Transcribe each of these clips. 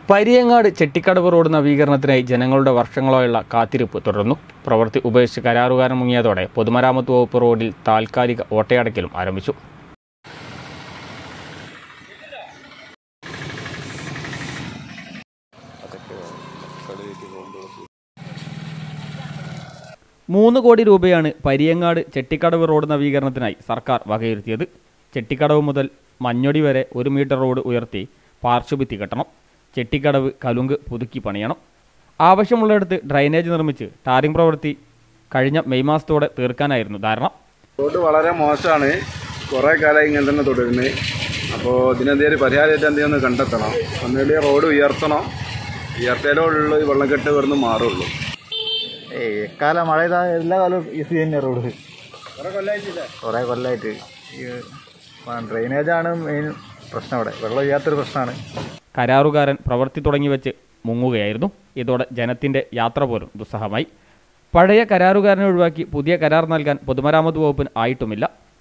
Pariyangad Chettikkadavu road നവീകരണത്തിനായി ജനങ്ങളുടെ വർഷങ്ങളായുള്ള കാത്തിരിപ്പ് തുടർന്നു പ്രവൃത്തി ഉപേക്ഷിച്ച് കരാറുകാരൻ മുങ്ങിയതോടെ പൊതുമരാമത്ത് വകുപ്പ് റോഡിൽ താൽക്കാലിക ഓട്ടയടക്കലും ആരംഭിച്ചു മൂന്ന് കോടി രൂപയാണ് പരിയങ്ങാട് ചെട്ടിക്കടവ് റോഡ് നവീകരണത്തിനായി സർക്കാർ വകയിരുത്തിയത് ചെട്ടിക്കടവ് മുതൽ മഞ്ഞൊടി വരെ ഒരു മീറ്റർ റോഡ് ഉയർത്തി പാർശ്വഭിത്തി കെട്ടണം ചെട്ടിക്കടവ് കലുങ്ക് പുതുക്കി പണിയണം ആവശ്യമുള്ളിടത്ത് ഡ്രൈനേജ് നിർമ്മിച്ച് ടാറിംഗ് പ്രവൃത്തി കഴിഞ്ഞ മെയ് മാസത്തോടെ തീർക്കാനായിരുന്നു ധാരണ റോഡ് വളരെ മോശമാണ് കുറേ കാലമായി ഇങ്ങനെ തന്നെ തുടരുന്നത് അപ്പോൾ ഇതിനെന്തെങ്കിലും ഒരു പരിഹാരമായിട്ട് എന്തെങ്കിലും ഒന്ന് കണ്ടെത്തണം ഒന്നുകൂടി റോഡ് ഉയർത്തണം ഉയർത്തിയാലേ ഉള്ളൂ ഈ വെള്ളക്കെട്ട് ഇവിടുന്ന് മാറുള്ളൂ ഏയ് എക്കാലം മഴ ചെയ്താൽ എല്ലാ കാലവും ഈസി തന്നെ റോഡ് കുറേ കൊല്ലമായിട്ടില്ല കുറേ കൊല്ലമായിട്ട് ഈ ഡ്രെയിനേജാണ് മെയിൻ പ്രശ്നം അവിടെ വെള്ളം ഇല്ലാത്തൊരു പ്രശ്നമാണ് കരാറുകാരൻ പ്രവൃത്തി തുടങ്ങി വെച്ച് മുങ്ങുകയായിരുന്നു ഇതോടെ ജനത്തിന്റെ യാത്ര പോലും ദുസ്സഹമായി പഴയ കരാറുകാരനെ ഒഴിവാക്കി പുതിയ കരാർ നൽകാൻ പൊതുമരാമത്ത് വകുപ്പിന് ആയിട്ടുമില്ല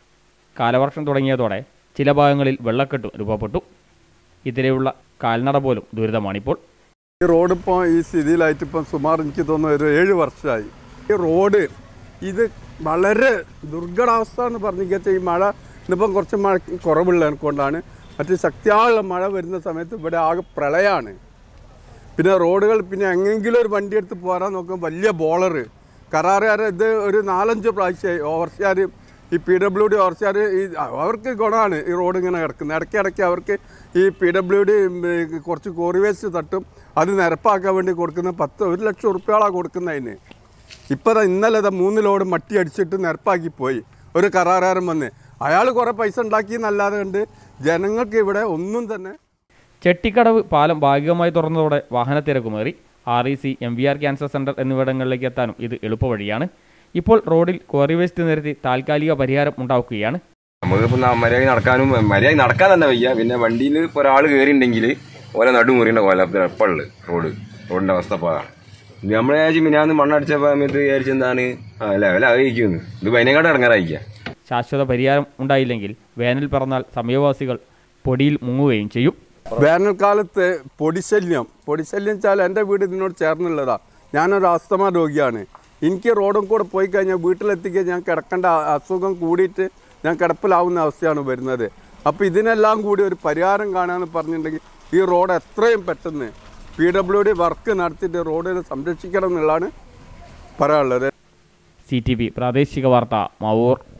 കാലവർഷം തുടങ്ങിയതോടെ ചില ഭാഗങ്ങളിൽ വെള്ളക്കെട്ടും രൂപപ്പെട്ടു ഇതിലെയുള്ള കാൽനട പോലും ദുരിതമാണിപ്പോൾ ഈ റോഡ് ഇപ്പോൾ ഈ സ്ഥിതിയിലായിട്ട് ഇപ്പം സുമാർ എനിക്ക് തോന്നുന്നു ഒരു ഏഴ് വർഷമായി ഈ റോഡ് ഇത് വളരെ ദുർഘടാവസ്ഥ എന്ന് പറഞ്ഞിട്ട് ഈ മഴ ഇന്നിപ്പം കുറച്ച് മഴ കുറവുള്ളത് കൊണ്ടാണ് മറ്റ് ശക്തിയായുള്ള മഴ വരുന്ന സമയത്ത് ഇവിടെ ആകെ പ്രളയമാണ് പിന്നെ റോഡുകൾ പിന്നെ എങ്ങെങ്കിലും ഒരു വണ്ടി എടുത്ത് പോരാൻ നോക്കുമ്പോൾ വലിയ ബോളർ കരാറുകാർ ഇത് ഒരു നാലഞ്ച് പ്രാവശ്യമായി ഓവർസിയാർ ഈ പി ഡബ്ല്യു ഡി ഓവർസിയാർ ഈ അവർക്ക് ഗുണമാണ് ഈ റോഡ് ഇങ്ങനെ കിടക്കുന്നത് ഇടയ്ക്കിടയ്ക്ക് അവർക്ക് ഈ പി ഡബ്ല്യു ഡി കുറച്ച് കോറി വേസ്റ്റ് തട്ടും അത് നിരപ്പാക്കാൻ വേണ്ടി കൊടുക്കുന്ന പത്ത് ഒരു ലക്ഷം ഉറുപ്പ്യോളാണ് കൊടുക്കുന്നതിന് ഇപ്പോൾ ദാ ഇന്നലെ ദാ മൂന്ന് ലോഡ് മട്ടി അടിച്ചിട്ട് നിരപ്പാക്കി പോയി ഒരു കരാറുകാരൻ വന്ന് അയാൾ കുറേ പൈസ ഉണ്ടാക്കി എന്നല്ലാതെ കണ്ട് ജനങ്ങൾക്ക് ഇവിടെ ഒന്നും തന്നെ ചെട്ടിക്കടവ് പാലം ഭാഗികമായി തുറന്നതോടെ വാഹനത്തിരക്കുമേറി R E C M V R cancer centre എന്നിവിടങ്ങളിലേക്ക് എത്താനും ഇത് എളുപ്പവഴിയാണ് ഇപ്പോൾ റോഡിൽ ക്വാറി വേസ്റ്റ് നിരത്തി താൽക്കാലിക പരിഹാരം ഉണ്ടാക്കുകയാണ് നമുക്കിപ്പോ ന- മര്യാദ നടക്കാനും മര്യാദ നടക്കാൻ തന്നെ വയ്യ പിന്നെ വണ്ടിയിൽ ഇപ്പോൾ ഒരാൾ കയറിയിട്ടുണ്ടെങ്കിൽ ഓരോ നടുമുറിയുടെ കൊല്ലത്തിൽ എപ്പോഴുള്ളത് റോഡ് റോഡിന്റെ അവസ്ഥ ഇപ്പോൾ അതാണ്. ഇത് നമ്മളെ വിചാരിച്ച് മിനാന്ന് മണ്ണടിച്ച സമയത്ത് വിചാരിച്ച് എന്താണ് ആ ലെവൽ അറിയിക്കുന്നു ഇത് വൈനങ്ങാട് ഇറങ്ങാറായിക്കാം ശാശ്വത പരിഹാരം ഉണ്ടായില്ലെങ്കിൽ വേനൽ പിറന്നാൽ സമയവാസികൾ പൊടിയിൽ മുങ്ങുകയും ചെയ്യും വേനൽക്കാലത്ത് പൊടിശല്യം പൊടിശല്യം വെച്ചാൽ എൻ്റെ വീട് ഇതിനോട് ചേർന്നുള്ളതാണ് ഞാനൊരു ആസ്തമ രോഗിയാണ് എനിക്ക് റോഡും കൂടെ പോയി കഴിഞ്ഞാൽ വീട്ടിലെത്തിക്കാൻ ഞാൻ കിടക്കേണ്ട അ- അസുഖം കൂടിയിട്ട് ഞാൻ കിടപ്പിലാവുന്ന അവസ്ഥയാണ് വരുന്നത് അപ്പോൾ ഇതിനെല്ലാം കൂടി ഒരു പരിഹാരം കാണാമെന്ന് പറഞ്ഞിട്ടുണ്ടെങ്കിൽ ഈ റോഡ് എത്രയും പെട്ടെന്ന് പി ഡബ്ല്യു ഡി വർക്ക് നടത്തിയിട്ട് റോഡിനെ സംരക്ഷിക്കണം എന്നുള്ളതാണ് പറയാനുള്ളത് സി ടി വി പ്രാദേശിക വാർത്ത മാവൂർ